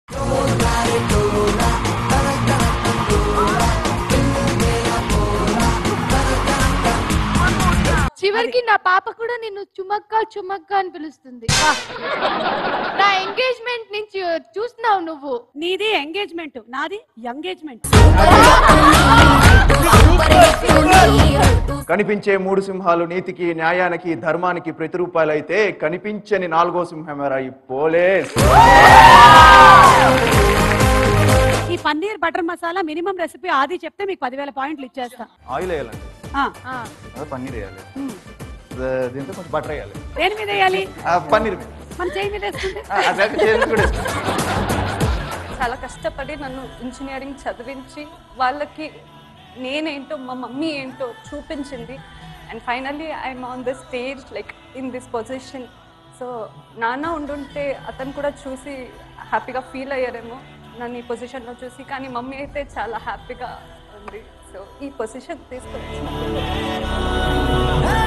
చివరికి నా పాప కూడా నిన్ను చుమక్క చుమక్క అని పిలుస్తుంది నా ఎంగేజ్మెంట్ నుంచి చూస్తున్నావు నువ్వు నీది ఎంగేజ్మెంట్ నాది ఎంగేజ్మెంట్ కనిపించే మూడు సింహాలు నీతికి న్యాయానికి ధర్మానికి ప్రతిరూపాలైతే కనిపించని నాలుగో సింహమేరా ఈ పోలీస్ ఈ paneer butter masala minimum recipe ఆది చెప్తే మీకు పదివేల పాయింట్లు ఇచ్చేస్తా ఆయిల్ వేయాలండి ఆ, అదే పన్నీర్ వేయాలి ఉమ్. ద- దీంతో కొంచెం బటర్ వేయాలి దేని మీద వేయాలి ఆ, పన్నీర్ మీద. మన చేయి మీద వేసుకుంటే ఆ, అదే చేయాలి కూడా. చాలా కష్టపడి నన్ను ఇంజనీరింగ్ చదివించి వాళ్ళకి నేనేంటో మా మమ్మీ ఏంటో చూపించింది and finally I'm on the stage like in this position so నాన్న ఉండుంటే అతను కూడా చూసి హ్యాపీగా ఫీల్ అయ్యారేమో నన్ను ఈ పొజిషన్లో చూసి కానీ మమ్మీ అయితే చాలా హ్యాపీగా ఉంది సో ఈ పొజిషన్ తీసుకొచ్చి